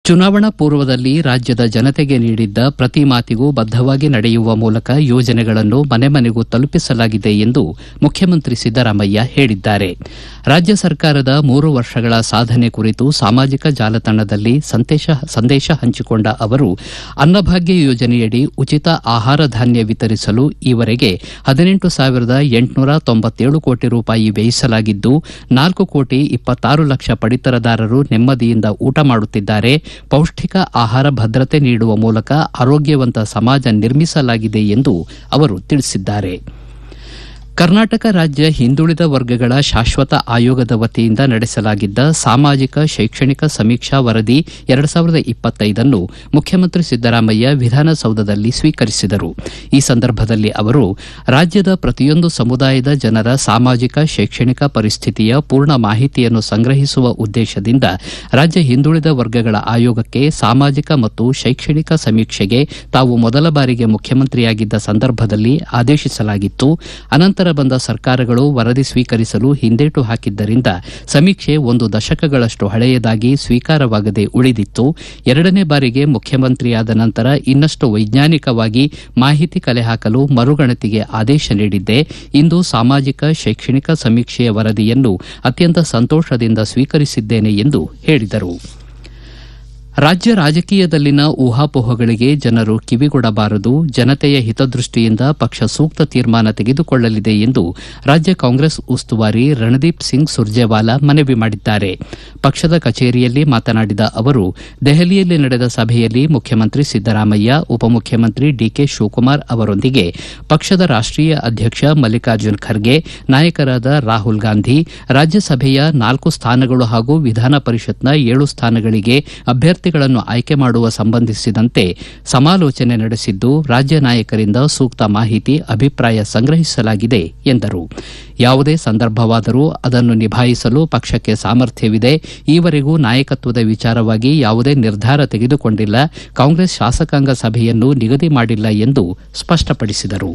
ಚುನಾವಣಾ ಪೂರ್ವದಲ್ಲಿ ರಾಜ್ಯದ ಜನತೆಗೆ ನೀಡಿದ್ದ ಪ್ರತಿ ಮಾತಿಗೂ ಬದ್ದವಾಗಿ ನಡೆಯುವ ಮೂಲಕ ಯೋಜನೆಗಳನ್ನು ಮನೆ ಮನೆಗೂ ತಲುಪಿಸಲಾಗಿದೆ ಎಂದು ಮುಖ್ಯಮಂತ್ರಿ ಸಿದ್ದರಾಮಯ್ಯ ಹೇಳಿದ್ದಾರೆ ರಾಜ್ಯ ಸರ್ಕಾರದ ಮೂರು ವರ್ಷಗಳ ಸಾಧನೆ ಕುರಿತು ಸಾಮಾಜಿಕ ಜಾಲತಾಣದಲ್ಲಿ ಸಂದೇಶ ಹಂಚಿಕೊಂಡ ಅವರು ಅನ್ನಭಾಗ್ಯ ಯೋಜನೆಯಡಿ ಉಚಿತ ಆಹಾರ ಧಾನ್ಯ ವಿತರಿಸಲು ಈವರೆಗೆ ಹದಿನೆಂಟು ಸಾವಿರದ ಎಂಟುನೂರ ತೊಂಬತ್ತೇಳು ಕೋಟಿ ರೂಪಾಯಿ ವ್ಯಯಿಸಲಾಗಿದ್ದು ನಾಲ್ಕು ಕೋಟಿ ಇಪ್ಪತ್ತಾರು ಲಕ್ಷ ಪಡಿತರದಾರರು ನೆಮ್ಮದಿಯಿಂದ ಊಟ ಮಾಡುತ್ತಿದ್ದಾರೆ ಪೌಷ್ಟಿಕ ಆಹಾರ ಭದ್ರತೆ ನೀಡುವ ಮೂಲಕ ಆರೋಗ್ಯವಂತ ಸಮಾಜ ನಿರ್ಮಿಸಲಾಗಿದೆ ಎಂದು ಅವರು ತಿಳಿಸಿದ್ದಾರೆ ಕರ್ನಾಟಕ ರಾಜ್ಯ ಹಿಂದುಳಿದ ವರ್ಗಗಳ ಶಾಶ್ವತ ಆಯೋಗದ ವತಿಯಿಂದ ನಡೆಸಲಾಗಿದ್ದ ಸಾಮಾಜಿಕ ಶೈಕ್ಷಣಿಕ ಸಮೀಕ್ಷಾ ವರದಿ ಎರಡು ಸಾವಿರದ ಇಪ್ಪತ್ತೈದನ್ನು ಮುಖ್ಯಮಂತ್ರಿ ಸಿದ್ದರಾಮಯ್ಯ ವಿಧಾನಸೌಧದಲ್ಲಿ ಸ್ವೀಕರಿಸಿದರು ಈ ಸಂದರ್ಭದಲ್ಲಿ ಅವರು ರಾಜ್ಯದ ಪ್ರತಿಯೊಂದು ಸಮುದಾಯದ ಜನರ ಸಾಮಾಜಿಕ ಶೈಕ್ಷಣಿಕ ಪರಿಸ್ಥಿತಿಯ ಪೂರ್ಣ ಮಾಹಿತಿಯನ್ನು ಸಂಗ್ರಹಿಸುವ ಉದ್ದೇಶದಿಂದ ರಾಜ್ಯ ಹಿಂದುಳಿದ ವರ್ಗಗಳ ಆಯೋಗಕ್ಕೆ ಸಾಮಾಜಿಕ ಮತ್ತು ಶೈಕ್ಷಣಿಕ ಸಮೀಕ್ಷೆಗೆ ತಾವು ಮೊದಲ ಬಾರಿಗೆ ಮುಖ್ಯಮಂತ್ರಿಯಾಗಿದ್ದ ಸಂದರ್ಭದಲ್ಲಿ ಆದೇಶಿಸಲಾಗಿತ್ತು ಅನಂತರ ಬಂದ ಸರ್ಕಾರಗಳು ವರದಿ ಸ್ವೀಕರಿಸಲು ಹಿಂದೇಟು ಹಾಕಿದ್ದರಿಂದ ಸಮೀಕ್ಷೆ ಒಂದು ದಶಕಗಳಷ್ಟು ಹಳೆಯದಾಗಿ ಸ್ವೀಕಾರವಾಗದೆ ಉಳಿದಿತ್ತು ಎರಡನೇ ಬಾರಿಗೆ ಮುಖ್ಯಮಂತ್ರಿಯಾದ ನಂತರ ಇನ್ನಷ್ಟು ವೈಜ್ಞಾನಿಕವಾಗಿ ಮಾಹಿತಿ ಕಲೆ ಹಾಕಲು ಮರುಗಣತಿಗೆ ಆದೇಶ ನೀಡಿದ್ದೆ ಇಂದು ಸಾಮಾಜಿಕ ಶೈಕ್ಷಣಿಕ ಸಮೀಕ್ಷೆಯ ವರದಿಯನ್ನು ಅತ್ಯಂತ ಸಂತೋಷದಿಂದ ಸ್ವೀಕರಿಸಿದ್ದೇನೆ ಎಂದು ಹೇಳಿದರು ರಾಜ್ಯ ರಾಜಕೀಯದಲ್ಲಿನ ಊಹಾಪೋಹಗಳಿಗೆ ಜನರು ಕಿವಿಗೊಡಬಾರದು ಜನತೆಯ ಹಿತದೃಷ್ಟಿಯಿಂದ ಪಕ್ಷ ಸೂಕ್ತ ತೀರ್ಮಾನ ತೆಗೆದುಕೊಳ್ಳಲಿದೆ ಎಂದು ರಾಜ್ಯ ಕಾಂಗ್ರೆಸ್ ಉಸ್ತುವಾರಿ ರಣದೀಪ್ ಸಿಂಗ್ ಸುರ್ಜೇವಾಲಾ ಮನವಿ ಮಾಡಿದ್ದಾರೆ ಪಕ್ಷದ ಕಚೇರಿಯಲ್ಲಿ ಮಾತನಾಡಿದ ಅವರು ದೆಹಲಿಯಲ್ಲಿ ನಡೆದ ಸಭೆಯಲ್ಲಿ ಮುಖ್ಯಮಂತ್ರಿ ಸಿದ್ದರಾಮಯ್ಯ ಉಪಮುಖ್ಯಮಂತ್ರಿ ಡಿಕೆ ಶಿವಕುಮಾರ್ ಅವರೊಂದಿಗೆ ಪಕ್ಷದ ರಾಷ್ಟೀಯ ಅಧ್ಯಕ್ಷ ಮಲ್ಲಿಕಾರ್ಜುನ್ ಖರ್ಗೆ ನಾಯಕರಾದ ರಾಹುಲ್ ಗಾಂಧಿ ರಾಜ್ಯಸಭೆಯ ನಾಲ್ಕು ಸ್ಥಾನಗಳು ಹಾಗೂ ವಿಧಾನ ಪರಿಷತ್ನ ಏಳು ಸ್ಥಾನಗಳಿಗೆ ಅಭ್ಯರ್ಥಿಗಳನ್ನು ಆಯ್ಕೆ ಮಾಡುವ ಸಂಬಂಧಿಸಿದಂತೆ ಸಮಾಲೋಚನೆ ನಡೆಸಿದ್ದು ರಾಜ್ಯ ನಾಯಕರಿಂದ ಸೂಕ್ತ ಮಾಹಿತಿ ಅಭಿಪ್ರಾಯ ಸಂಗ್ರಹಿಸಲಾಗಿದೆ ಎಂದರು ಯಾವುದೇ ಸಂದರ್ಭವಾದರೂ ಅದನ್ನು ನಿಭಾಯಿಸಲು ಪಕ್ಷಕ್ಕೆ ಸಾಮರ್ಥ್ಯವಿದೆ ಈವರೆಗೂ ನಾಯಕತ್ವದ ವಿಚಾರವಾಗಿ ಯಾವುದೇ ನಿರ್ಧಾರ ತೆಗೆದುಕೊಂಡಿಲ್ಲ ಕಾಂಗ್ರೆಸ್ ಶಾಸಕಾಂಗ ಸಭೆಯನ್ನು ನಿಗದಿ ಮಾಡಿಲ್ಲ ಎಂದು ಸ್ಪಷ್ಟಪಡಿಸಿದರು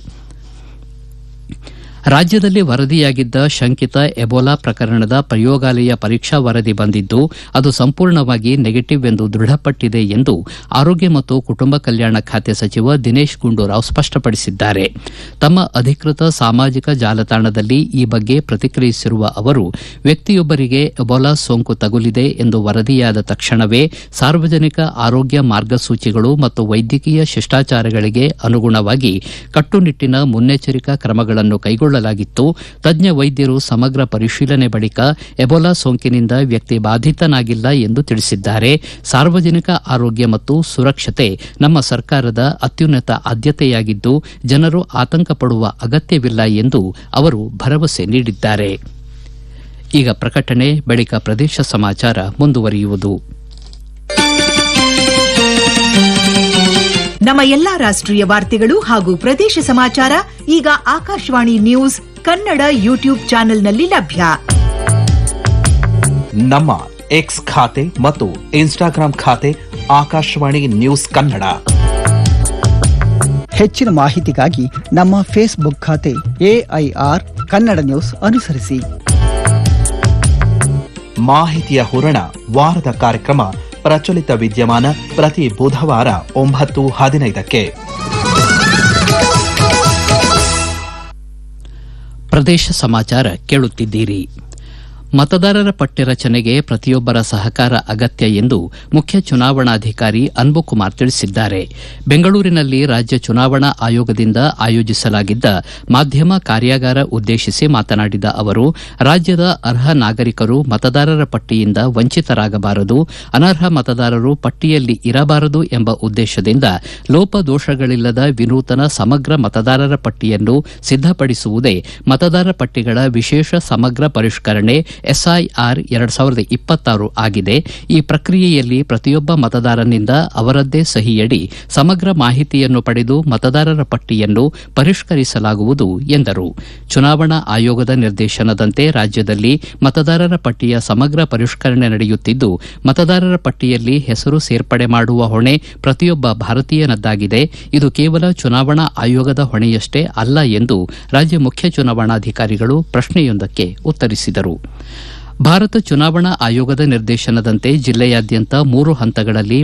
ರಾಜ್ಯದಲ್ಲಿ ವರದಿಯಾಗಿದ್ದ ಶಂಕಿತ ಎಬೋಲಾ ಪ್ರಕರಣದ ಪ್ರಯೋಗಾಲಯ ಪರೀಕ್ಷಾ ವರದಿ ಬಂದಿದ್ದು ಅದು ಸಂಪೂರ್ಣವಾಗಿ ನೆಗೆಟಿವ್ ಎಂದು ದೃಢಪಟ್ಟಿದೆ ಎಂದು ಆರೋಗ್ಯ ಮತ್ತು ಕುಟುಂಬ ಕಲ್ಯಾಣ ಖಾತೆ ಸಚಿವ ದಿನೇಶ್ ಗುಂಡೂರಾವ್ ಸ್ಪಷ್ಟಪಡಿಸಿದ್ದಾರೆ ತಮ್ಮ ಅಧಿಕೃತ ಸಾಮಾಜಿಕ ಜಾಲತಾಣದಲ್ಲಿ ಈ ಬಗ್ಗೆ ಪ್ರತಿಕ್ರಿಯಿಸಿರುವ ಅವರು ವ್ಯಕ್ತಿಯೊಬ್ಬರಿಗೆ ಎಬೋಲಾ ಸೋಂಕು ತಗುಲಿದೆ ಎಂದು ವರದಿಯಾದ ತಕ್ಷಣವೇ ಸಾರ್ವಜನಿಕ ಆರೋಗ್ಯ ಮಾರ್ಗಸೂಚಿಗಳು ಮತ್ತು ವೈದ್ಯಕೀಯ ಶಿಷ್ಟಾಚಾರಗಳಿಗೆ ಅನುಗುಣವಾಗಿ ಕಟ್ಟುನಿಟ್ಟಿನ ಮುನ್ನೆಚ್ಚರಿಕಾ ಕ್ರಮಗಳನ್ನು ಕೈಗೊಳ್ಳ ಲಾಗಿತ್ತು ತಜ್ಞ ವೈದ್ಯರು ಸಮಗ್ರ ಪರಿಶೀಲನೆ ಬಳಿಕ ಎಬೋಲಾ ಸೋಂಕಿನಿಂದ ವ್ಯಕ್ತಿ ಬಾಧಿತನಾಗಿಲ್ಲ ಎಂದು ತಿಳಿಸಿದ್ದಾರೆ ಸಾರ್ವಜನಿಕ ಆರೋಗ್ಯ ಮತ್ತು ಸುರಕ್ಷತೆ ನಮ್ಮ ಸರ್ಕಾರದ ಅತ್ಯುನ್ನತ ಆದ್ಯತೆಯಾಗಿದ್ದು ಜನರು ಆತಂಕ ಪಡುವ ಅಗತ್ಯವಿಲ್ಲ ಎಂದು ಅವರು ಭರವಸೆ ನೀಡಿದ್ದಾರೆ ಈಗ ಪ್ರಕಟಣೆ ಬಳಿಕ ಪ್ರದೇಶ ಸಮಾಚಾರ ಮುಂದುವರಿಯುವುದು ನಮ್ಮ ಎಲ್ಲಾ ರಾಷ್ಟ್ರೀಯ ವಾರ್ತೆಗಳು ಹಾಗೂ ಪ್ರದೇಶ ಸಮಾಚಾರ ಈಗ ಆಕಾಶವಾಣಿ ನ್ಯೂಸ್ ಕನ್ನಡ ಯೂಟ್ಯೂಬ್ ಚಾನೆಲ್ನಲ್ಲಿ ಲಭ್ಯ ನಮ್ಮ ಎಕ್ಸ್ ಖಾತೆ ಮತ್ತು ಇನ್ಸ್ಟಾಗ್ರಾಂ ಖಾತೆ ಆಕಾಶವಾಣಿ ನ್ಯೂಸ್ ಕನ್ನಡ ಹೆಚ್ಚಿನ ಮಾಹಿತಿಗಾಗಿ ನಮ್ಮ ಫೇಸ್ಬುಕ್ ಖಾತೆ ಎಐಆರ್ ಕನ್ನಡ ನ್ಯೂಸ್ ಅನುಸರಿಸಿ ಮಾಹಿತಿಯ ಹೂರಣ ವಾರದ ಕಾರ್ಯಕ್ರಮ ಪ್ರಚಲಿತ ವಿದ್ಯಮಾನ ಪ್ರತಿ ಬುಧವಾರ ಒಂಬತ್ತು ಹದಿನೈದಕ್ಕೆ ಪ್ರದೇಶ ಸಮಾಚಾರ ಕೇಳುತ್ತಿದ್ದೀರಿ ಮತದಾರರ ಪಟ್ಟಿ ರಚನೆಗೆ ಪ್ರತಿಯೊಬ್ಬರ ಸಹಕಾರ ಅಗತ್ಯ ಎಂದು ಮುಖ್ಯ ಚುನಾವಣಾಧಿಕಾರಿ ಅನ್ಬುಕುಮಾರ್ ತಿಳಿಸಿದ್ದಾರೆ ಬೆಂಗಳೂರಿನಲ್ಲಿ ರಾಜ್ಯ ಚುನಾವಣಾ ಆಯೋಗದಿಂದ ಆಯೋಜಿಸಲಾಗಿದ್ದ ಮಾಧ್ಯಮ ಕಾರ್ಯಾಗಾರ ಉದ್ದೇಶಿಸಿ ಮಾತನಾಡಿದ ಅವರು ರಾಜ್ಯದ ಅರ್ಹ ನಾಗರಿಕರು ಮತದಾರರ ಪಟ್ಟಿಯಿಂದ ವಂಚಿತರಾಗಬಾರದು ಅನರ್ಹ ಮತದಾರರು ಪಟ್ಟಿಯಲ್ಲಿ ಇರಬಾರದು ಎಂಬ ಉದ್ದೇಶದಿಂದ ಲೋಪದೋಷಗಳಿಲ್ಲದ ವಿನೂತನ ಸಮಗ್ರ ಮತದಾರರ ಪಟ್ಟಿಯನ್ನು ಸಿದ್ದಪಡಿಸುವುದೇ ಮತದಾರ ಪಟ್ಟಿಗಳ ವಿಶೇಷ ಸಮಗ್ರ ಪರಿಷ್ಕರಣೆ ಎಸ್ಐಆರ್ ಎರಡು ಸಾವಿರದ ಇಪ್ಪತ್ತಾರು ಆಗಿದೆ ಈ ಪ್ರಕ್ರಿಯೆಯಲ್ಲಿ ಪ್ರತಿಯೊಬ್ಬ ಮತದಾರನಿಂದ ಅವರದ್ದೇ ಸಹಿಯಡಿ ಸಮಗ್ರ ಮಾಹಿತಿಯನ್ನು ಪಡೆದು ಮತದಾರರ ಪಟ್ಟಿಯನ್ನು ಪರಿಷ್ಕರಿಸಲಾಗುವುದು ಎಂದರು ಚುನಾವಣಾ ಆಯೋಗದ ನಿರ್ದೇಶನದಂತೆ ರಾಜ್ಯದಲ್ಲಿ ಮತದಾರರ ಪಟ್ಟಿಯ ಸಮಗ್ರ ಪರಿಷ್ಕರಣೆ ನಡೆಯುತ್ತಿದ್ದು ಮತದಾರರ ಪಟ್ಟಿಯಲ್ಲಿ ಹೆಸರು ಸೇರ್ಪಡೆ ಮಾಡುವ ಹೊಣೆ ಪ್ರತಿಯೊಬ್ಬ ಭಾರತೀಯನದ್ದಾಗಿದೆ ಇದು ಕೇವಲ ಚುನಾವಣಾ ಆಯೋಗದ ಹೊಣೆಯಷ್ಟೇ ಅಲ್ಲ ಎಂದು ರಾಜ್ಯ ಮುಖ್ಯ ಚುನಾವಣಾಧಿಕಾರಿಗಳು ಪ್ರಶ್ನೆಯೊಂದಕ್ಕೆ ಉತ್ತರಿಸಿದರು ಭಾರತ ಚುನಾವಣಾ ಆಯೋಗದ ನಿರ್ದೇಶನದಂತೆ ಜಿಲ್ಲೆಯಾದ್ಯಂತ ಮೂರು ಹಂತಗಳಲ್ಲಿ